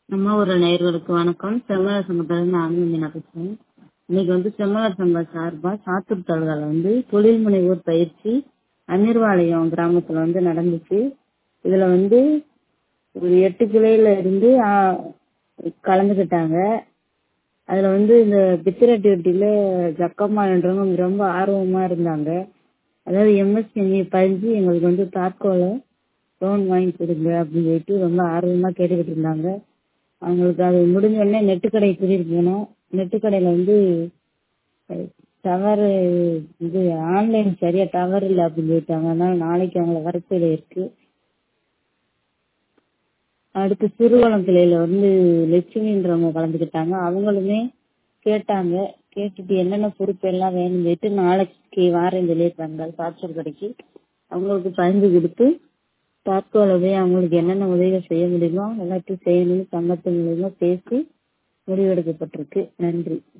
நம்ம ஒரு நேயர்களுக்கு வணக்கம் செம்மலர் சங்கத்திலிருந்து ஆனந்தி நான் பேசுறேன் இன்னைக்கு வந்து செம்மலர் சங்கம் சார்பா சாத்தூர் தாலுகால வந்து தொழில் முனைவோர் பயிற்சி அந்நிர்வாலயம் கிராமத்துல வந்து நடந்துச்சு இதுல வந்து ஒரு எட்டு கிளையில இருந்து ஆ, கலந்துக்கிட்டாங்க அதுல வந்து இந்த பித்திர டியூட்டில ஜக்கம்மான்றவங்க ரொம்ப ஆர்வமா இருந்தாங்க அதாவது எம்எஸ்எம்இ பதிஞ்சு எங்களுக்கு வந்து தாட்கோல லோன் வாங்கி கொடுங்க அப்படின்னு சொல்லிட்டு ரொம்ப ஆர்வமா கேட்டுக்கிட்டு இருந்தாங்க அவங்களுக்கு அது முடிஞ்ச உடனே நெட்டுக்கடை கூட்டிட்டு போனோம் நெட்டுக்கடையில வந்து டவர் இது ஆன்லைன் சரியா டவர் இல்லை அப்படின்னு சொல்லிட்டாங்க அதனால நாளைக்கு அவங்கள வரிசையில இருக்கு அடுத்து சிறுவளம் கிளையில வந்து லட்சுமின்றவங்க கலந்துக்கிட்டாங்க அவங்களுமே கேட்டாங்க கேட்டுட்டு என்னென்ன பொறுப்பு எல்லாம் வேணும்னு சொல்லிட்டு நாளைக்கு வாரேன்னு சொல்லியிருக்காங்க சாட்சியர் கடைக்கு அவங்களுக்கு பகிர்ந்து கொடுத்து தற்கொலவே அவங்களுக்கு என்னென்ன உதவி செய்ய முடியுமோ எல்லாத்தையும் செய்யணும்னு சங்கத்து மூலியமா பேசி முடிவெடுக்கப்பட்டிருக்கு நன்றி